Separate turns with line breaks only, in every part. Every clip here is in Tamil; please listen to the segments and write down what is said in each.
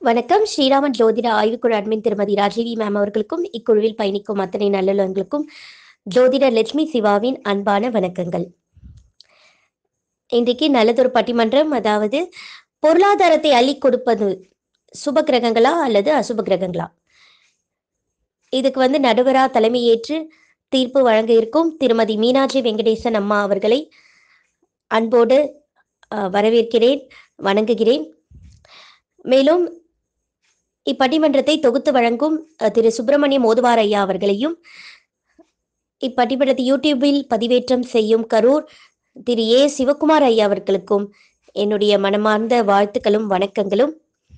வணக்கம் ஸ்ரீராமன் ஜோதிட ஆய்வுக்குழு அட்மின் திருமதி ராஜீவி மேம் அவர்களுக்கும் இக்குழுவில் பயணிக்கும் அத்தனை நல்லுள்ளங்களுக்கும் ஜோதிடர் லட்சுமி சிவாவின் அன்பான வணக்கங்கள் இன்றைக்கு நல்லதொரு பட்டிமன்றம் அதாவது பொருளாதாரத்தை அள்ளி கொடுப்பது சுப கிரகங்களா அல்லது அசுப கிரகங்களா இதுக்கு வந்து நடுவரா தலைமையேற்று தீர்ப்பு வழங்க இருக்கும் திருமதி மீனாட்சி வெங்கடேசன் அம்மா அவர்களை அன்போடு அஹ், வரவேற்கிறேன் வணங்குகிறேன் மேலும் இப்பட்டிமன்றத்தை தொகுத்து வழங்கும் அஹ், திரு சுப்பிரமணியம் ஓதுவார் ஐயா அவர்களையும் இப்பட்டிமன்றத்தை யூடியூபில் பதிவேற்றம் செய்யும் கரூர் திரு ஏ சிவகுமார் ஐயா அவர்களுக்கும் என்னுடைய மனமார்ந்த வாழ்த்துக்களும் வணக்கங்களும்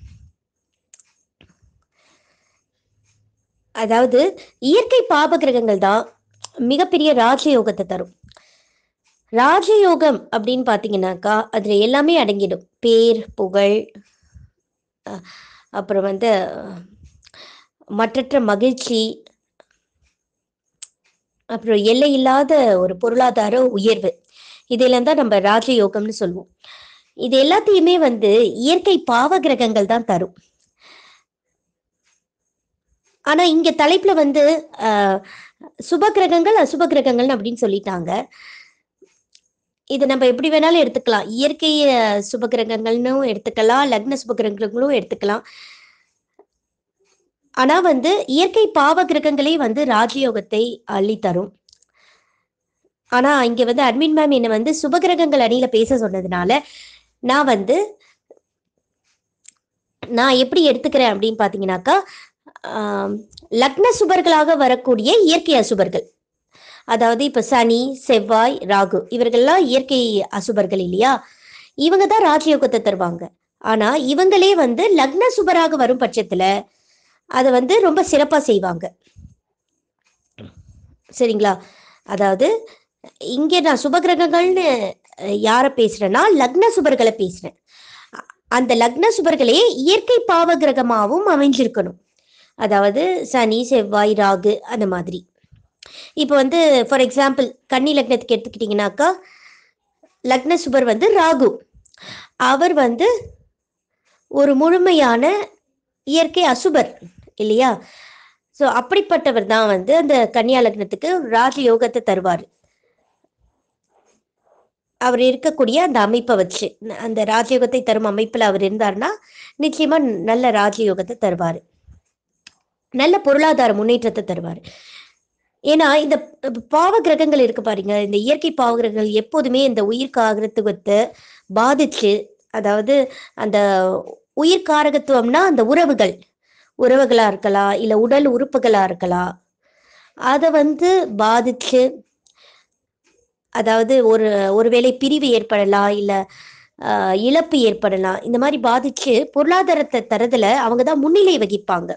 அதாவது இயற்கை பாப கிரகங்கள் தான் மிகப்பெரிய ராஜயோகத்தை தரும் ராஜயோகம் அப்படின்னு பார்த்தீங்கன்னாக்கா அதுல எல்லாமே அடங்கிடும் பேர் புகழ் அஹ், அப்புறம் வந்து அஹ், மற்றற்ற மகிழ்ச்சி அப்புறம் எல்லை இல்லாத ஒரு பொருளாதார உயர்வு இதெல்லாம் தான் நம்ம ராஜயோகம்னு சொல்லுவோம் இது எல்லாத்தையுமே வந்து இயற்கை பாவ கிரகங்கள் தான் தரும் ஆனா இங்க தலைப்புல வந்து ஆஹ், சுப கிரகங்கள் அசுப கிரகங்கள் அப்படின்னு சொல்லிட்டாங்க இது நம்ம எப்படி வேணாலும் எடுத்துக்கலாம் இயற்கை அஹ், சுப கிரகங்கள்னு எடுத்துக்கலாம் லக்ன சுப கிரகங்களும் எடுத்துக்கலாம் ஆனா வந்து இயற்கை பாவ கிரகங்களே வந்து ராஜயோகத்தை அள்ளி தரும் ஆனா இங்க வந்து அட்மின் மேம் என்ன வந்து சுபகிரகங்கள் அணியில பேச சொன்னதுனால நான் வந்து நான் எப்படி எடுத்துக்கிறேன் அப்படின்னு பாத்தீங்கன்னாக்கா ஆம், லக்ன சுபர்களாக வரக்கூடிய இயற்கை அசுபர்கள் அதாவது இப்ப சனி செவ்வாய் ராகு இவர்கள்லாம் இயற்கை அசுபர்கள் இல்லையா இவங்க தான் ராஜயோகத்தை தருவாங்க ஆனா இவங்களே வந்து லக்ன சுபராக வரும் பட்சத்துல அதை வந்து ரொம்ப சிறப்பா செய்வாங்க சரிங்களா அதாவது இங்க நான் சுபகிரகங்கள்னு அஹ், யார பேசுறேன்னா லக்ன சுபர்களை பேசுறேன் அ- அந்த லக்ன சுபர்களே இயற்கை பாவ கிரகமாகவும் அமைஞ்சிருக்கணும் அதாவது சனி செவ்வாய் ராகு அந்த மாதிரி இப்போ வந்து ஃபார் எக்ஸாம்பிள் கன்னி லக்னத்துக்கு எடுத்துக்கிட்டிங்கனாக்கா லக்ன சுபர் வந்து ராகு அவர் வந்து ஒரு முழுமையான இயற்கை அசுபர் இல்லையா ஸோ அப்படிப்பட்டவர் தான் வந்து அந்த கன்னியா லக்னத்துக்கு ராஜயோகத்தை தருவார் அவர் இருக்கக்கூடிய அந்த அமைப்பை வச்சு ந- அந்த ராஜயோகத்தை தரும் அமைப்பில் அவர் இருந்தார்னா நிச்சயமா நல்ல ராஜயோகத்தை தருவார் நல்ல பொருளாதார முன்னேற்றத்தை தருவார் ஏன்னா இந்த ப- பாவ கிரகங்கள் இருக்கு பாருங்க இந்த இயற்கை பாவ கிரகங்கள் எப்போதுமே இந்த உயிர் காரகத்துவத்தை பாதிச்சு அதாவது அந்த உயிர் காரகத்துவம்னா அந்த உறவுகள் உறவுகளா இருக்கலாம் இல்ல உடல் உறுப்புகளா இருக்கலாம் அதை வந்து பாதிச்சு அதாவது ஒரு ஒருவேளை பிரிவு ஏற்படலாம் இல்ல ஆஹ், இழப்பு ஏற்படலாம் இந்த மாதிரி பாதிச்சு பொருளாதாரத்தை தரதுல அவங்க தான் முன்னிலை வகிப்பாங்க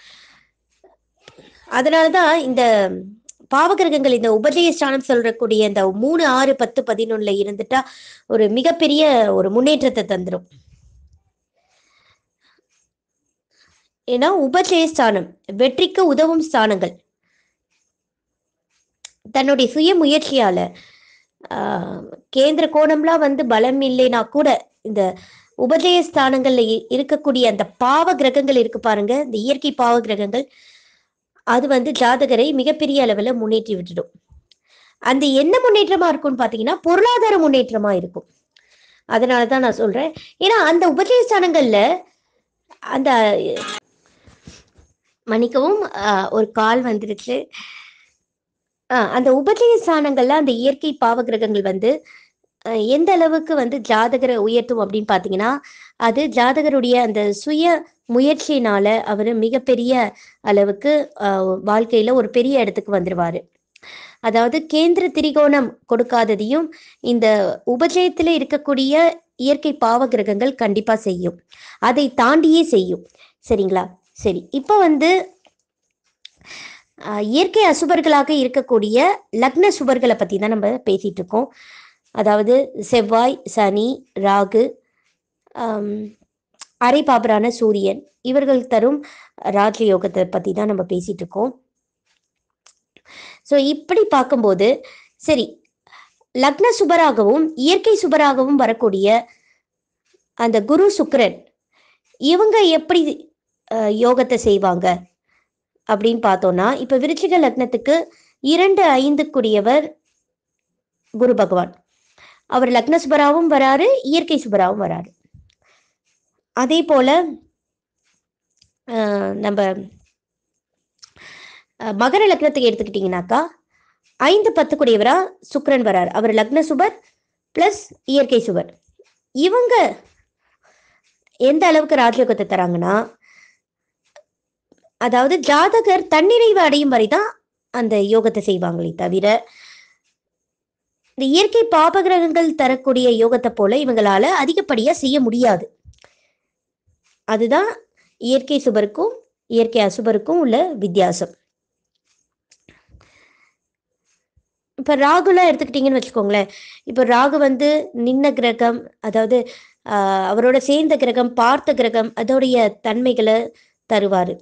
அதனாலதான் இந்த பாவகிரகங்கள் இந்த உபஜய ஸ்தானம் சொல்லக்கூடிய இந்த மூணு ஆறு பத்து பதினொன்னுல இருந்துட்டா ஒரு மிகப்பெரிய ஒரு முன்னேற்றத்தை தந்துரும் ஏன்னா உபஜய ஸ்தானம் வெற்றிக்கு உதவும் ஸ்தானங்கள் தன்னுடைய சுய முயற்சியால ஆஹ், கேந்திர கோணம்லாம் வந்து பலம் இல்லைனா கூட இந்த உபஜய ஸ்தானங்கள்ல இ- இருக்கக்கூடிய அந்த பாவ கிரகங்கள் இருக்கு பாருங்க இந்த இயற்கை பாவ கிரகங்கள் அது வந்து ஜாதகரை மிகப்பெரிய அளவுல முன்னேற்றி விட்டுடும் அந்த என்ன முன்னேற்றமா இருக்கும்னு பாத்தீங்கன்னா பொருளாதார முன்னேற்றமா இருக்கும் அதனாலதான் நான் சொல்றேன் ஏன்னா அந்த உபஜய ஸ்தானங்கள்ல அந்த மன்னிக்கவும் ஆஹ், ஒரு கால் வந்துருச்சு ஆஹ், அந்த உபஜய ஸ்தானங்கள்ல அந்த இயற்கை பாவ கிரகங்கள் வந்து ஆஹ், எந்த அளவுக்கு வந்து ஜாதகரை உயர்த்தும் அப்படின்னு பாத்தீங்கன்னா அது ஜாதகருடைய அந்த சுய முயற்சியினால அவர் மிகப்பெரிய அளவுக்கு ஆஹ், வாழ்க்கையில ஒரு பெரிய இடத்துக்கு வந்துருவாரு அதாவது கேந்திர திரிகோணம் கொடுக்காததையும் இந்த உபஜயத்துல இருக்கக்கூடிய இயற்கை பாவ கிரகங்கள் கண்டிப்பா செய்யும் அதை தாண்டியே செய்யும் சரிங்களா சரி இப்போ வந்து ஆஹ், இயற்கை அசுபர்களாக இருக்கக்கூடிய லக்ன சுபர்களை பத்தி தான் நம்ம பேசிட்டு இருக்கோம் அதாவது செவ்வாய் சனி ராகு ஆம், அரை பாபரான சூரியன் இவர்கள் தரும் ராஜயோகத்தை பத்தி தான் நம்ம பேசிட்டு இருக்கோம் ஸோ இப்படி பார்க்கும்போது சரி லக்ன சுபராகவும் இயற்கை சுபராகவும் வரக்கூடிய அந்த குரு சுக்கிரன் இவங்க எப்படி அஹ், யோகத்தை செய்வாங்க அப்படின்னு பார்த்தோம்னா இப்ப விருச்சிக லக்னத்துக்கு இரண்டு ஐந்துக்குரியவர் குரு பகவான் அவர் லக்ன சுபராவும் வராரு இயற்கை சுபராவும் வராரு அதே போல அஹ், நம்ம அஹ், மகர லக்னத்துக்கு எடுத்துக்கிட்டிங்கனாக்கா ஐந்து பத்துக்குடையவரா சுக்கிரன் வரார் அவர் லக்ன சுபர் பிளஸ் இயற்கை சுபர் இவங்க எந்த அளவுக்கு ராஜயோகத்தை தராங்கன்னா அதாவது ஜாதகர் தன்னிறைவு அடையும் வரை தான் அந்த யோகத்தை செய்வாங்களே தவிர இந்த இயற்கை பாபகிரகங்கள் தரக்கூடிய யோகத்தை போல இவங்களால அதிகப்படியா செய்ய முடியாது அதுதான் இயற்கை சுபருக்கும் இயற்கை அசுபருக்கும் உள்ள வித்தியாசம் இப்ப ராகுலாம் எடுத்துக்கிட்டீங்கன்னு வச்சுக்கோங்களேன் இப்ப ராகு வந்து நின்ன கிரகம் அதாவது ஆஹ், அவரோட சேர்ந்த கிரகம் பார்த்த கிரகம் அதோடைய தன்மைகளை தருவாரு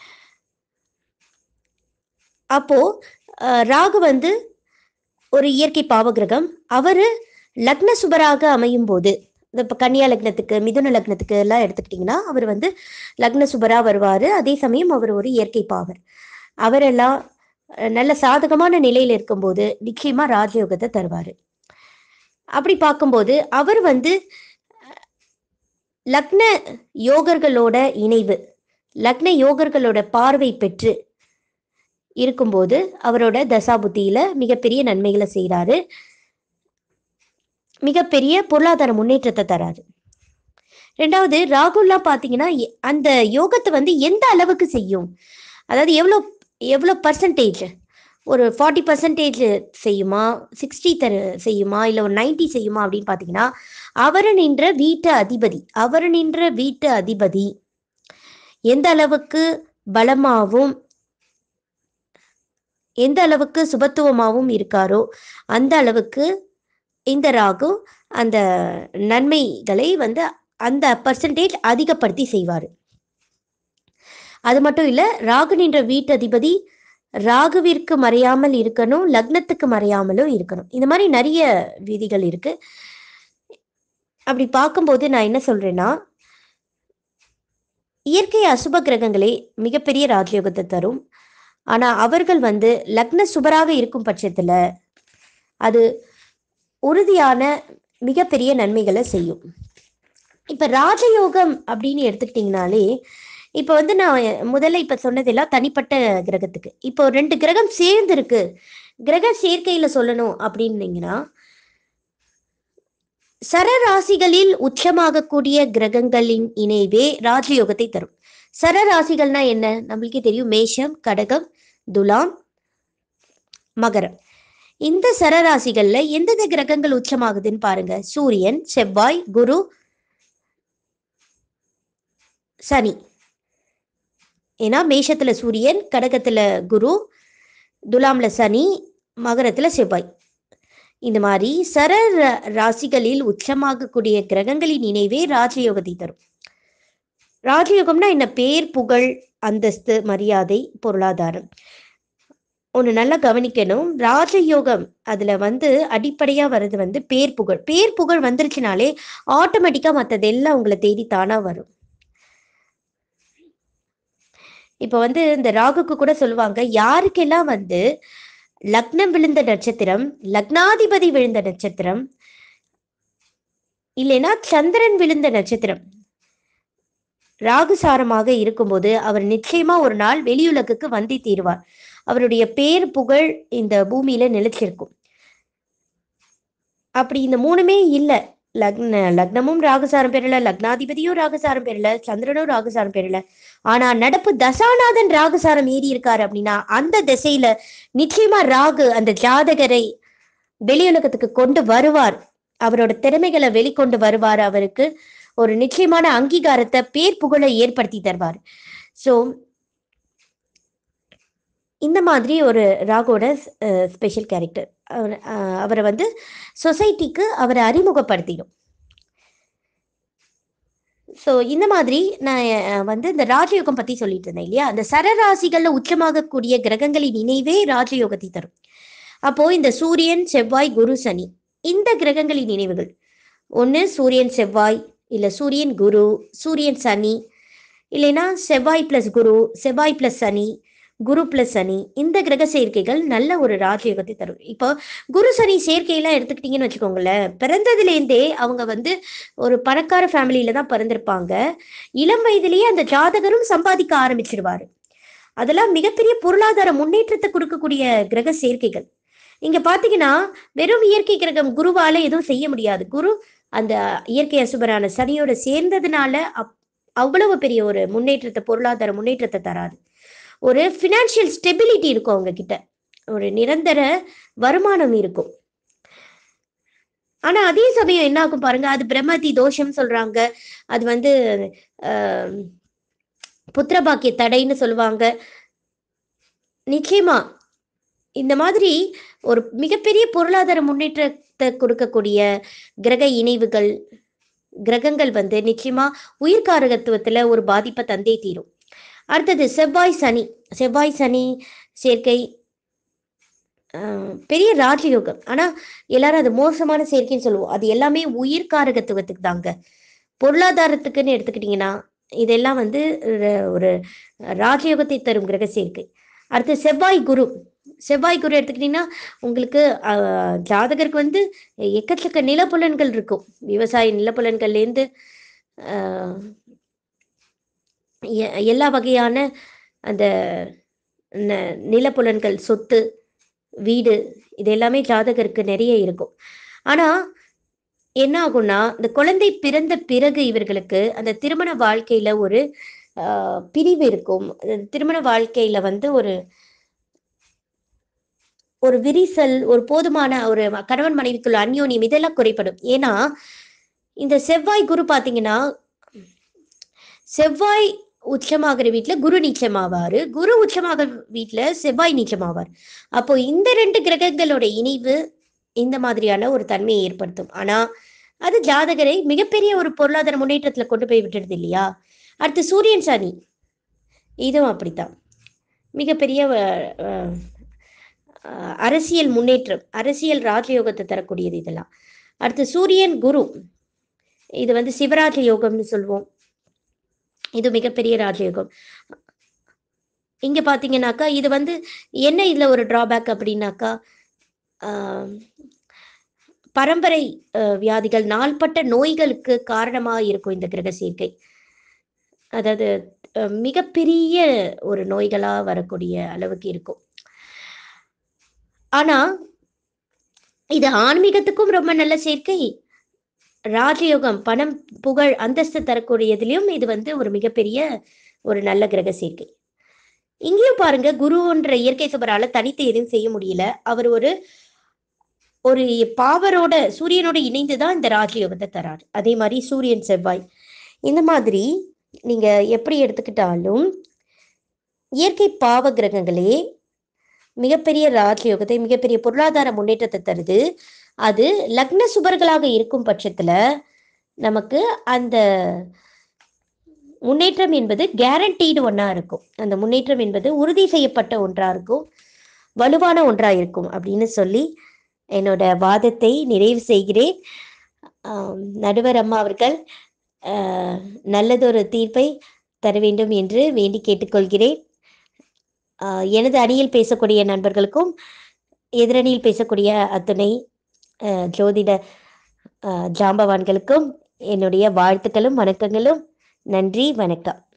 அப்போ ஆஹ், ராகு வந்து ஒரு இயற்கை பாவகிரகம் அவரு லக்ன சுபராக அமையும் போது இந்த இப்போ கன்னியா லக்னத்துக்கு மிதுன லக்னத்துக்கு எல்லாம் எடுத்துக்கிட்டிங்கன்னா அவர் வந்து லக்ன சுபரா வருவாரு அதே சமயம் அவர் ஒரு இயற்கை பாவர் அவரெல்லாம் அஹ், நல்ல சாதகமான நிலையில இருக்கும்போது நிச்சயமா ராஜயோகத்தை தருவாரு அப்படி பார்க்கும்போது அவர் வந்து அஹ், லக்ன யோகர்களோட இணைவு லக்ன யோகர்களோட பார்வை பெற்று இருக்கும்போது அவரோட தசாபுத்தியில மிகப்பெரிய நன்மைகளை செய்றாரு மிகப்பெரிய பொருளாதார முன்னேற்றத்தை தராரு ரெண்டாவது ராகுல்லாம் பாத்தீங்கன்னா எ- அந்த யோகத்தை வந்து எந்த அளவுக்கு செய்யும் அதாவது எவ்வளோ எவ்வளோ பர்சன்டேஜ் ஒரு ஃபார்ட்டி பர்சன்டேஜ் செய்யுமா சிக்ஸ்டி தரு செய்யுமா இல்லை ஒரு 90 செய்யுமா அப்படின்னு பார்த்தீங்கன்னா அவர் நின்ற வீட்டு அதிபதி அவர் நின்ற வீட்டு அதிபதி எந்த அளவுக்கு பலமாவும் எந்த அளவுக்கு சுபத்துவமாகவும் இருக்காரோ அந்த அளவுக்கு இந்த ராகு அந்த நன்மைகளை வந்து அந்த பர்சன்டேஜ் அதிகப்படுத்தி செய்வார் அது மட்டும் இல்ல ராகு நின்ற வீட்டு அதிபதி ராகுவிற்கு மறையாமல் இருக்கணும் லக்னத்துக்கு மறையாமலும் இருக்கணும் இந்த மாதிரி நிறைய விதிகள் இருக்கு அப்படி பார்க்கும்போது நான் என்ன சொல்றேன்னா இயற்கை அசுப கிரகங்களே மிகப்பெரிய ராஜயோகத்தை தரும் ஆனா அவர்கள் வந்து லக்ன சுபராக இருக்கும் பட்சத்துல அது உறுதியான மிகப்பெரிய நன்மைகளை செய்யும் இப்ப ராஜயோகம் அப்படின்னு எடுத்துக்கிட்டிங்கனாலே இப்ப வந்து நான் முதல்ல இப்ப சொன்னதெல்லாம் தனிப்பட்ட கிரகத்துக்கு இப்போ ரெண்டு கிரகம் சேர்ந்து இருக்கு கிரக சேர்க்கையில சொல்லணும் அப்படின்னீங்கன்னா சரராசிகளில் உச்சமாகக்கூடிய கிரகங்களின் இணைவே ராஜயோகத்தை தரும் சரராசிகள்னா என்ன நம்மளுக்கே தெரியும் மேஷம் கடகம் துலாம் மகரம் இந்த சரராசிகள்ல எந்தெந்த கிரகங்கள் உச்சமாகுதுன்னு பாருங்க சூரியன் செவ்வாய் குரு சனி ஏன்னா மேஷத்துல சூரியன் கடகத்துல குரு துலாம்ல சனி மகரத்துல செவ்வாய் இந்த மாதிரி சர ர- ராசிகளில் உச்சமாகக்கூடிய கிரகங்களின் இணைவே ராஜயோகத்தை தரும் ராஜயோகம்னா என்ன பேர் புகழ் அந்தஸ்து மரியாதை பொருளாதாரம் ஒன்று நல்லா கவனிக்கணும் ராஜயோகம் அதுல வந்து அடிப்படையா வர்றது வந்து பேர் புகழ் பேர் புகழ் வந்துருச்சுனாலே ஆட்டோமேட்டிக்கா மற்றது எல்லாம் உங்களை தேடி தானா வரும் இப்ப வந்து இந்த ராகுக்கு கூட சொல்லுவாங்க யாருக்கெல்லாம் வந்து லக்னம் விழுந்த நட்சத்திரம் லக்னாதிபதி விழுந்த நட்சத்திரம் இல்லைன்னா சந்திரன் விழுந்த நட்சத்திரம் ராகுசாரமாக இருக்கும்போது அவர் நிச்சயமா ஒரு நாள் வெளியுலகுக்கு வந்தே தீருவார் அவருடைய பேர் புகழ் இந்த பூமியில நிலைச்சிருக்கும் அப்படி இந்த மூணுமே இல்ல லக்ன லக்னமும் ராகுசாரம் பெறல லக்னாதிபதியும் ராகுசாரம் பெறல சந்திரனும் ராகுசாரம் பெறல ஆனா நடப்பு தசாநாதன் ராகுசாரம் ஏறி இருக்காரு அப்படின்னா அந்த திசையில நிச்சயமா ராகு அந்த ஜாதகரை வெளியுலகத்துக்கு கொண்டு வருவார் அவரோட திறமைகளை வெளிக்கொண்டு வருவார் அவருக்கு ஒரு நிச்சயமான அங்கீகாரத்தை பேர் புகழை ஏற்படுத்தி தருவார் ஸோ இந்த மாதிரி ஒரு ராகோட ஸ்பெஷல் கேரக்டர் அவரை வந்து சொசைட்டிக்கு அவரை அறிமுகப்படுத்திடும் ஸோ இந்த மாதிரி நான் அஹ், வந்து இந்த ராஜயோகம் பத்தி சொல்லிட்டு இருந்தேன் இல்லையா அந்த சரராசிகள்ல உச்சமாகக்கூடிய கிரகங்களின் இணைவே ராஜயோகத்தை தரும் அப்போ இந்த சூரியன் செவ்வாய் குரு சனி இந்த கிரகங்களின் நினைவுகள் ஒன்று சூரியன் செவ்வாய் இல்லை சூரியன் குரு சூரியன் சனி இல்லைன்னா செவ்வாய் பிளஸ் குரு செவ்வாய் பிளஸ் சனி குரு பிளஸ் சனி இந்த கிரக சேர்க்கைகள் நல்ல ஒரு ராஜயோகத்தை தரும் இப்போ குரு சனி சேர்க்கையெல்லாம் எடுத்துக்கிட்டீங்கன்னு வச்சுக்கோங்களேன் பிறந்ததுலேருந்தே அவங்க வந்து ஒரு பணக்கார ஃபேமிலியில தான் பிறந்திருப்பாங்க இளம் வயதிலேயே அந்த ஜாதகரும் சம்பாதிக்க ஆரம்பிச்சிருவாரு அதெல்லாம் மிகப்பெரிய பொருளாதார முன்னேற்றத்தை கொடுக்கக்கூடிய கிரக சேர்க்கைகள் இங்க பாத்தீங்கன்னா வெறும் இயற்கை கிரகம் குருவால எதுவும் செய்ய முடியாது குரு அந்த இயற்கை அசுபரான சனியோட சேர்ந்ததுனால அப்- அவ்வளவு பெரிய ஒரு முன்னேற்றத்தை பொருளாதார முன்னேற்றத்தை தராது ஒரு ஃபினான்ஷியல் ஸ்டெபிலிட்டி இருக்கும் அவங்க கிட்ட ஒரு நிரந்தர வருமானம் இருக்கும் ஆனா அதே சமயம் என்ன ஆகும் பாருங்க அது பிரம்மதி தோஷம் சொல்றாங்க அது வந்து ஆஹ், புத்திரபாக்கிய தடைன்னு சொல்லுவாங்க நிச்சயமா இந்த மாதிரி ஒரு மிகப்பெரிய பொருளாதார முன்னேற்றத்தை கொடுக்கக்கூடிய கிரக இணைவுகள் கிரகங்கள் வந்து நிச்சயமா உயிர்காரகத்துவத்துல ஒரு பாதிப்பை தந்தே தீரும் அடுத்தது செவ்வாய் சனி செவ்வாய் சனி சேர்க்கை ஆஹ், பெரிய ராஜயோகம் ஆனா எல்லாரும் அது மோசமான சேர்க்கைன்னு சொல்லுவோம் அது எல்லாமே உயிர்காரகத்துவத்துக்கு தாங்க பொருளாதாரத்துக்குன்னு எடுத்துக்கிட்டிங்கன்னா இதெல்லாம் வந்து ர- ஒரு ராஜயோகத்தை தரும் கிரக சேர்க்கை அடுத்து செவ்வாய் குரு செவ்வாய் குரு எடுத்துக்கிட்டிங்கன்னா உங்களுக்கு ஆஹ், ஜாதகருக்கு வந்து எக்கச்சக்க நிலப்புலன்கள் இருக்கும் விவசாய நிலப்புலன்கள்லேருந்து ஆஹ், எ- எல்லா வகையான அந்த ந- நிலப்புலன்கள் சொத்து வீடு இது எல்லாமே ஜாதகருக்கு நிறைய இருக்கும் ஆனா என்ன ஆகும்னா இந்த குழந்தை பிறந்த பிறகு இவர்களுக்கு அந்த திருமண வாழ்க்கையில ஒரு ஆஹ், பிரிவு இருக்கும் அந்த திருமண வாழ்க்கையில வந்து ஒரு ஒரு விரிசல் ஒரு போதுமான ஒரு கணவன் மனைவிக்குள்ள அந்யோன்யம் இதெல்லாம் குறைபடும் ஏன்னா இந்த செவ்வாய் குரு பாத்தீங்கன்னா செவ்வாய் உச்சமாகிற வீட்டுல குரு நீச்சமாவாரு குரு உச்சமாக வீட்டுல செவ்வாய் நீச்சமாவார் அப்போ இந்த ரெண்டு கிரகங்களோட இணைவு இந்த மாதிரியான ஒரு தன்மையை ஏற்படுத்தும் ஆனா அது ஜாதகரை மிகப்பெரிய ஒரு பொருளாதார முன்னேற்றத்துல கொண்டு போய் விட்டுடுது இல்லையா அடுத்து சூரியன் சனி இதுவும் அப்படித்தான் மிகப்பெரிய அஹ், அஹ், அஹ், அரசியல் முன்னேற்றம் அரசியல் ராஜயோகத்தை தரக்கூடியது இதெல்லாம் அடுத்து சூரியன் குரு இது வந்து சிவராஜ யோகம்னு சொல்லுவோம் இது மிகப்பெரிய ராஜயோகம் இங்க பாத்தீங்கன்னாக்கா இது வந்து என்ன இதுல ஒரு டிராபேக் அப்படின்னாக்கா ஆம், பரம்பரை அஹ், வியாதிகள் நாள்பட்ட நோய்களுக்கு காரணமா இருக்கும் இந்த கிரக சேர்க்கை அதாவது அஹ், மிகப்பெரிய ஒரு நோய்களா வரக்கூடிய அளவுக்கு இருக்கும் ஆனா இது ஆன்மீகத்துக்கும் ரொம்ப நல்ல சேர்க்கை ராஜயோகம் பணம் புகழ் அந்தஸ்து தரக்கூடியதுலயும் இது வந்து ஒரு மிகப்பெரிய ஒரு நல்ல கிரக சேர்க்கை இங்கேயும் பாருங்க குருன்ற இயற்கை சுபரால தனித்து எதுவும் செய்ய முடியல அவர் ஒரு ஒரு பாவரோட சூரியனோட இணைந்துதான் இந்த ராஜயோகத்தை தராரு அதே மாதிரி சூரியன் செவ்வாய் இந்த மாதிரி நீங்க எப்படி எடுத்துக்கிட்டாலும் இயற்கை பாவ கிரகங்களே மிகப்பெரிய ராஜயோகத்தை மிகப்பெரிய பொருளாதார முன்னேற்றத்தை தருது அது லக்ன சுபர்களாக இருக்கும் பட்சத்துல நமக்கு அந்த முன்னேற்றம் என்பது கேரண்டீடு ஒன்றா இருக்கும் அந்த முன்னேற்றம் என்பது உறுதி செய்யப்பட்ட ஒன்றா இருக்கும் வலுவான ஒன்றா இருக்கும் அப்படின்னு சொல்லி என்னோட வாதத்தை நிறைவு செய்கிறேன் ஆம், நடுவர் அம்மா அவர்கள் ஆஹ், நல்லதொரு தீர்ப்பை தர வேண்டும் என்று வேண்டி கேட்டுக்கொள்கிறேன் ஆஹ், எனது அணியில் பேசக்கூடிய நண்பர்களுக்கும் எதிரணியில் பேசக்கூடிய அத்துணை ஆஹ், ஜோதிட ஆஹ், ஜாம்பவான்களுக்கும் என்னுடைய வாழ்த்துக்களும் வணக்கங்களும் நன்றி வணக்கம்